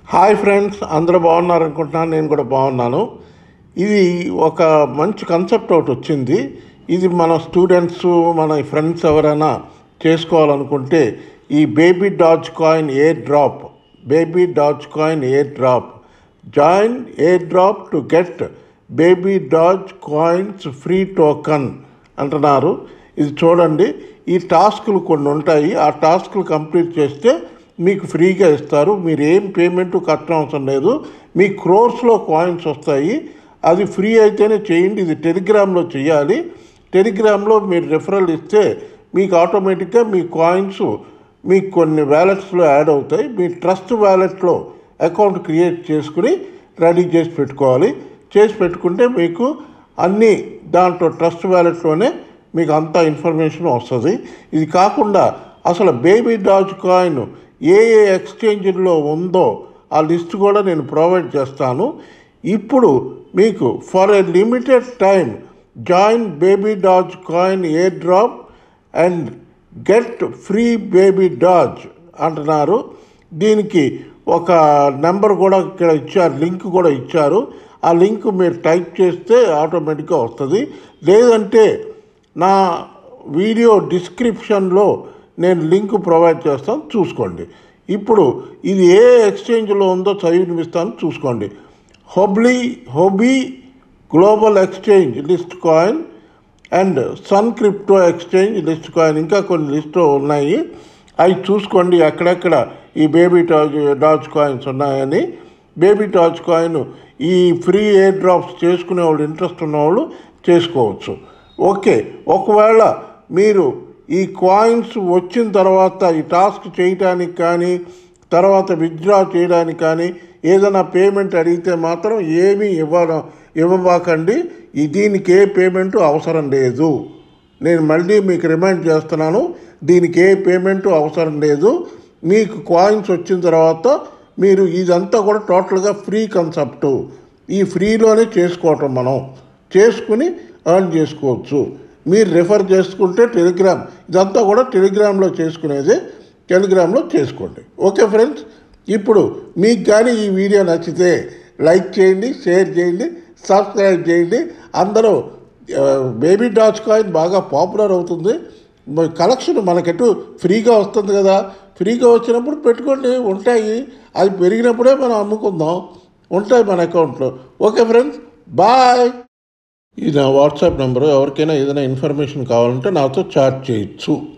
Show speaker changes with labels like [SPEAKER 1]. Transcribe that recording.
[SPEAKER 1] hi friends అందరూ బాగున్నారు అనుకుంటున్నాను నేను కూడా బాగున్నాను ఇది ఒక మంచి కాన్సెప్ట్ ఒకటి వచ్చింది ఇది మన స్టూడెంట్స్ మన ఫ్రెండ్స్ ఎవరైనా చేసుకోవాలనుకుంటే ఈ baby doge coin airdrop baby doge coin airdrop join airdrop to get baby doge coins free token అంటున్నారు ఇది చూడండి ఈ టాస్కులు కొన్ని ఉంటాయి ఆ టాస్కులు కంప్లీట్ చేస్తే మీకు ఫ్రీగా ఇస్తారు మీరు ఏం పేమెంట్ కట్టడం అవసరం లేదు మీ క్రోర్స్లో కాయిన్స్ వస్తాయి అది ఫ్రీ అయితేనే చేయండి ఇది టెలిగ్రామ్లో చేయాలి టెలిగ్రామ్లో మీరు రెఫరల్ ఇస్తే మీకు ఆటోమేటిక్గా మీ కాయిన్స్ మీకు కొన్ని వ్యాలెట్స్లో యాడ్ అవుతాయి మీ ట్రస్ట్ వ్యాలెట్లో అకౌంట్ క్రియేట్ చేసుకుని రెడీ చేసి పెట్టుకోవాలి చేసి పెట్టుకుంటే మీకు అన్నీ దాంట్లో ట్రస్ట్ వ్యాలెట్లోనే మీకు అంతా ఇన్ఫర్మేషన్ వస్తుంది ఇది కాకుండా అసలు బేబీ డాజ్ కాయిన్ ఏ ఏ ఎక్స్చేంజ్లో ఉందో ఆ లిస్ట్ కూడా నేను ప్రొవైడ్ చేస్తాను ఇప్పుడు మీకు for a limited time join baby doge coin airdrop and get free baby doge అంటున్నారు దీనికి ఒక నెంబర్ కూడా ఇక్కడ ఇచ్చారు లింక్ కూడా ఇచ్చారు ఆ లింక్ మీరు టైప్ చేస్తే ఆటోమేటిక్గా వస్తుంది లేదంటే నా వీడియో డిస్క్రిప్షన్లో నేను లింక్ ప్రొవైడ్ చేస్తాను చూసుకోండి ఇప్పుడు ఇది ఏ ఎక్స్చేంజ్లో ఉందో చదివినిపిస్తాను చూసుకోండి హొబ్లీ హొబీ global exchange list coin and Sun crypto exchange list coin ఇంకా కొన్ని లిస్ట్ ఉన్నాయి అవి చూసుకోండి ఎక్కడెక్కడ ఈ బేబీ టాజ్ డాజ్ కాయిన్స్ ఉన్నాయని బేబీ టాజ్ కాయిన్ ఈ ఫ్రీ ఎయిర్ డ్రాప్స్ చేసుకునే వాళ్ళు ఇంట్రెస్ట్ ఉన్నవాళ్ళు చేసుకోవచ్చు ఓకే ఒకవేళ మీరు ఈ కాయిన్స్ వచ్చిన తర్వాత ఈ టాస్క్ చేయడానికి కానీ తర్వాత విత్డ్రా చేయడానికి కానీ ఏదైనా పేమెంట్ అడిగితే మాత్రం ఏమీ ఇవ్వడం ఇవ్వబాకండి ఈ దీనికి ఏ పేమెంట్ అవసరం లేదు నేను మళ్ళీ మీకు రిమైండ్ చేస్తున్నాను దీనికి ఏ పేమెంట్ అవసరం లేదు మీకు కాయిన్స్ వచ్చిన తర్వాత మీరు ఇదంతా కూడా టోటల్గా ఫ్రీ కన్సెప్ట్ ఈ ఫ్రీలోనే చేసుకోవటం మనం చేసుకుని ఎర్న్ చేసుకోవచ్చు మీరు రిఫర్ చేసుకుంటే టెలిగ్రామ్ ఇదంతా కూడా టెలిగ్రామ్లో చేసుకునేది టెలిగ్రామ్లో చేసుకోండి ఓకే ఫ్రెండ్స్ ఇప్పుడు మీకు కానీ ఈ వీడియో నచ్చితే లైక్ చేయండి షేర్ చేయండి సబ్స్క్రైబ్ చేయండి అందరూ బేబీ డాచ్ కాయిన్ బాగా పాపులర్ అవుతుంది కలెక్షన్ మనకెటు ఫ్రీగా వస్తుంది కదా ఫ్రీగా వచ్చినప్పుడు పెట్టుకోండి ఉంటాయి అది పెరిగినప్పుడే మనం అమ్ముకుందాం ఉంటాయి మన అకౌంట్లో ఓకే ఫ్రెండ్స్ బాయ్ ఇది నా వాట్సాప్ నెంబరు ఎవరికైనా ఏదైనా ఇన్ఫర్మేషన్ కావాలంటే నాతో చాట్ చేయొచ్చు